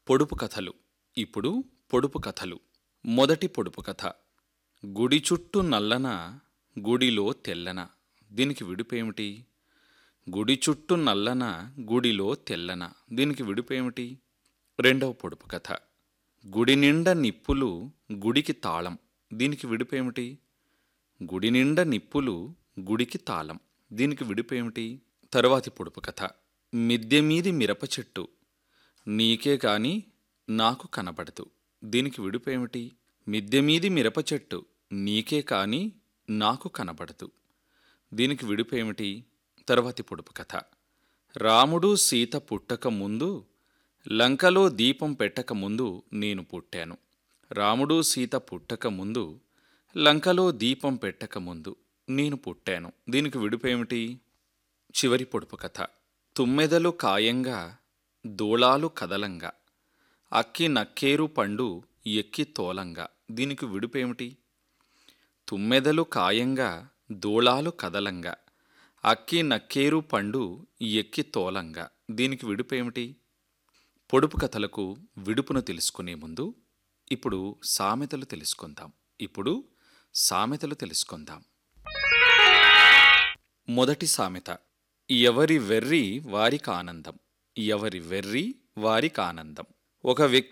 పొడుపు కథలు ఇప్పుడు పొడుపు కథలు మొదటి పొడుపు కథ గుడి చుట్టూ నల్లన గుడిలో తెల్లన దీనికి విడుపేమిటి గుడి చుట్టూ నల్లన గుడిలో తెల్లన దీనికి విడుపేమిటి రెండవ పొడుపు కథ గుడి నిండా నిప్పులు గుడికి తాళం దీనికి విడుపేమిటి గుడి నిండా నిప్పులు గుడికి తాళం దీనికి విడుపేమిటి తరువాతి పొడుపు కథ మిద్దె మీది మిరప చెట్టు నీకే కాని నాకు కనబడదు దీనికి విడుపేమిటి మిద్దె మీది మిరప చెట్టు నీకే కాని నాకు కనబడదు దీనికి విడుపేమిటి తరువాతి పొడుపు కథ రాముడు సీత పుట్టక ముందు లంకలో దీపం పెట్టక ముందు నేను పుట్టాను రాముడు సీత పుట్టక ముందు లంకలో దీపం పెట్టక ముందు నేను పుట్టాను దీనికి విడుపేమిటి చివరి పొడుపు కథ తుమ్మెదలు కాయంగా దూళాలు కదలంగా అక్కి నక్కేరు పండు ఎక్కి తోలంగా దీనికి విడుపేమిటి తుమ్మెదలు కాయంగా దూళాలు కదలంగా అక్కి నక్కేరు పండు ఎక్కి తోలంగా దీనికి విడుపేమిటి పొడుపు కథలకు విడుపును తెలుసుకునే ముందు ఇప్పుడు సామెతలు తెలుసుకుందాం ఇప్పుడు సామెతలు తెలుసుకుందాం మొదటి సామెత ఎవరి వెర్రి వారికి ఆనందం ఎవరి వెర్రి వారికి ఆనందం ఒక వ్యక్తి